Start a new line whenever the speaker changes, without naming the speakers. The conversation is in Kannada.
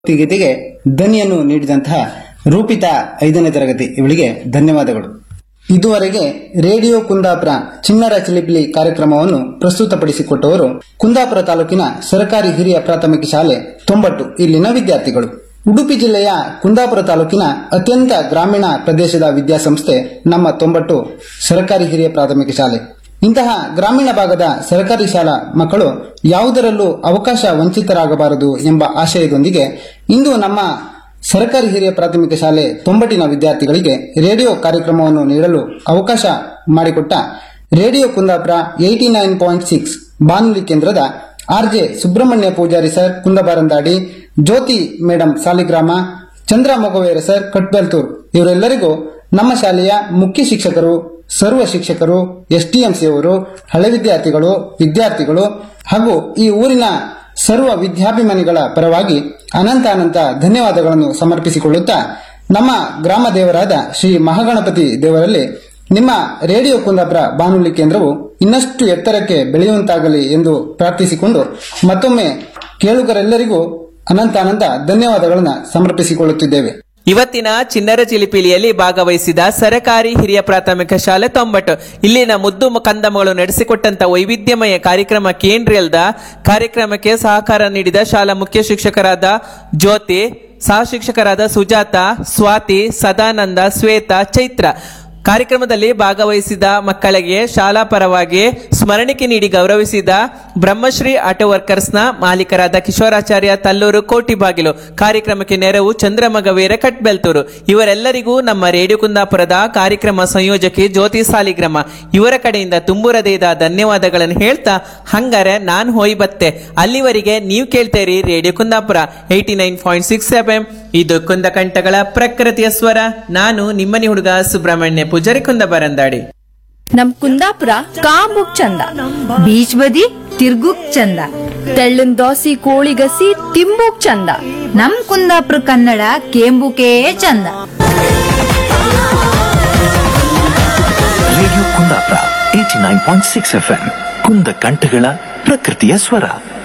ಗೀತೆಗೆ ಧ್ವನಿಯನ್ನು ನೀಡಿದಂತಹ ರೂಪಿತಾ ಐದನೇ ತರಗತಿ ಇವಳಿಗೆ ಧನ್ಯವಾದಗಳು ಇದುವರೆಗೆ ರೇಡಿಯೋ ಕುಂದಾಪುರ ಚಿಣ್ಣರ ಚಿಲಿಪಿಲಿ ಕಾರ್ಯಕ್ರಮವನ್ನು ಪ್ರಸ್ತುತಪಡಿಸಿಕೊಟ್ಟವರು ಕುಂದಾಪುರ ತಾಲೂಕಿನ ಸರ್ಕಾರಿ ಹಿರಿಯ ಪ್ರಾಥಮಿಕ ಶಾಲೆ ತೊಂಬಟ್ಟು ಇಲ್ಲಿನ ವಿದ್ಯಾರ್ಥಿಗಳು ಉಡುಪಿ ಜಿಲ್ಲೆಯ ಕುಂದಾಪುರ ತಾಲೂಕಿನ ಅತ್ಯಂತ ಗ್ರಾಮೀಣ ಪ್ರದೇಶದ ವಿದ್ಯಾಸಂಸ್ಥೆ ನಮ್ಮ ತೊಂಬಟ್ಟು ಸರ್ಕಾರಿ ಹಿರಿಯ ಪ್ರಾಥಮಿಕ ಶಾಲೆ ಇಂತಹ ಗ್ರಾಮೀಣ ಭಾಗದ ಸರ್ಕಾರಿ ಶಾಲಾ ಮಕ್ಕಳು ಯಾವುದರಲ್ಲೂ ಅವಕಾಶ ವಂಚಿತರಾಗಬಾರದು ಎಂಬ ಆಶಯದೊಂದಿಗೆ ಇಂದು ನಮ್ಮ ಸರ್ಕಾರಿ ಹಿರಿಯ ಪ್ರಾಥಮಿಕ ಶಾಲೆ ತೊಂಬಟಿನ ವಿದ್ಯಾರ್ಥಿಗಳಿಗೆ ರೇಡಿಯೋ ಕಾರ್ಯಕ್ರಮವನ್ನು ನೀಡಲು ಅವಕಾಶ ಮಾಡಿಕೊಟ್ಟ radio Kundapura eighty nine point six ಬಾನುಲಿ ಕೇಂದ್ರದ ಆರ್ಜೆ ಸುಬ್ರಹ್ಮಣ್ಯ ಪೂಜಾರಿ ಸರ್ ಕುಂದಬಾರಂದಾಡಿ ಜ್ಯೋತಿ ಮೇಡಂ ಸಾಲಿಗ್ರಾಮ ಚಂದ್ರ ಮೊಗವೇರ ಸರ್ ಕಟ್ಬೆಲ್ತೂರ್ ಇವರೆಲ್ಲರಿಗೂ ನಮ್ಮ ಶಾಲೆಯ ಮುಖ್ಯ ಶಿಕ್ಷಕರು ಸರ್ವ ಶಿಕ್ಷಕರು ಎಸ್ಟಿಎಂಸಿ ಅವರು ಹಳೆ ವಿದ್ಯಾರ್ಥಿಗಳು ವಿದ್ಯಾರ್ಥಿಗಳು ಹಾಗೂ ಈ ಊರಿನ ಸರ್ವ ವಿದ್ಯಾಭಿಮಾನಿಗಳ ಪರವಾಗಿ ಅನಂತ ಅನಂತ ಧನ್ಯವಾದಗಳನ್ನು ಸಮರ್ಪಿಸಿಕೊಳ್ಳುತ್ತಾ ನಮ್ಮ ಗ್ರಾಮ ದೇವರಾದ ಶ್ರೀ ಮಹಾಗಣಪತಿ ದೇವರಲ್ಲಿ ನಿಮ್ಮ ರೇಡಿಯೋ ಕುಂದಾಪುರ ಬಾನುಲಿ ಕೇಂದ್ರವು ಇನ್ನಷ್ಟು ಎತ್ತರಕ್ಕೆ ಬೆಳೆಯುವಂತಾಗಲಿ ಎಂದು ಪ್ರಾರ್ಥಿಸಿಕೊಂಡು ಮತ್ತೊಮ್ಮೆ ಕೇಳುಗರೆಲ್ಲರಿಗೂ ಅನಂತ ಅನಂತ ಧನ್ಯವಾದಗಳನ್ನು ಸಮರ್ಪಿಸಿಕೊಳ್ಳುತ್ತಿದ್ದೇವೆ
ಇವತ್ತಿನ ಚಿನ್ನರ ಚಿಲಿಪಿಲಿಯಲ್ಲಿ ಭಾಗವಹಿಸಿದ ಸರಕಾರಿ ಹಿರಿಯ ಪ್ರಾಥಮಿಕ ಶಾಲೆ ತೊಂಬಟ್ಟು ಇಲ್ಲಿನ ಮುದ್ದು ಮ- ಕಂದಮ್ಮಗಳು ನಡೆಸಿಕೊಟ್ಟಂತ ವೈವಿಧ್ಯಮಯ ಕಾರ್ಯಕ್ರಮ ಕೇಂದ್ರೀಯಲ್ದ ಕಾರ್ಯಕ್ರಮಕ್ಕೆ ಸಹಕಾರ ನೀಡಿದ ಶಾಲಾ ಮುಖ್ಯ ಶಿಕ್ಷಕರಾದ ಜ್ಯೋತಿ ಸಹ ಶಿಕ್ಷಕರಾದ ಸುಜಾತ ಸ್ವಾತಿ ಸದಾನಂದ ಶ್ವೇತಾ ಚೈತ್ರ ಕಾರ್ಯಕ್ರಮದಲ್ಲಿ ಭಾಗವಹಿಸಿದ ಮಕ್ಕಳಿಗೆ ಶಾಲಾ ಪರವಾಗಿ ಸ್ಮರಣಿಕೆ ನೀಡಿ ಗೌರವಿಸಿದ ಬ್ರಹ್ಮಶ್ರೀ ಆಟೋ ವರ್ಕರ್ಸ್ನ ಮಾಲೀಕರಾದ ಕಿಶೋರಾಚಾರ್ಯ ತಲ್ಲೂರು ಕೋಟಿಬಾಗಿಲು ಕಾರ್ಯಕ್ರಮಕ್ಕೆ ನೆರವು ಚಂದ್ರಮಗವೀರ ಕಟ್ಬೆಲ್ತೂರು ಇವರೆಲ್ಲರಿಗೂ ನಮ್ಮ ರೇಡಿಯೋ ಕುಂದಾಪುರದ ಕಾರ್ಯಕ್ರಮ ಸಂಯೋಜಕಿ ಜ್ಯೋತಿ ಸಾಲಿಗ್ರಾಮ ಇವರ ಕಡೆಯಿಂದ ತುಂಬುರದೇದ ಧನ್ಯವಾದಗಳನ್ನು ಹೇಳ್ತಾ ಹಂಗಾರೆ ನಾನ್ ಹೋಯ್ ಬತ್ತೆ ಅಲ್ಲಿವರೆಗೆ ನೀವು ಕೇಳ್ತೇರಿ radio Kundapura eighty nine point six F M ಇದು ಕುಂದಕಂಠಗಳ ಪ್ರಕೃತಿಯ ಸ್ವರ ನಾನು ನಿಮ್ಮನಿ ಹುಡುಗ ಸುಬ್ರಹ್ಮಣ್ಯ ಪೂಜಾರಿ ಕುಂದಬರಂದಾಡಿ
ನಮ್ ಕುಂದಾಪುರ ಕಾಂಬುಕ್ ಚಂದ ಬೀಚ್ ಬದಿ ತಿರ್ಗುಕ್ ಚಂದ ತೆಳ್ಳನ್ ದೋಸಿ ಕೋಳಿಗಸಿ ತಿಂಬುಕ್ ಚಂದ
ನಮ್ ಕುಂದಾಪುರ ಕನ್ನಡ ಕೇಂಬುಕೇ ಚಂದ
radio Kundapura eighty nine point six F M ಕುಂದ ಕಂಠಗಳ ಪ್ರಕೃತಿಯ ಸ್ವರ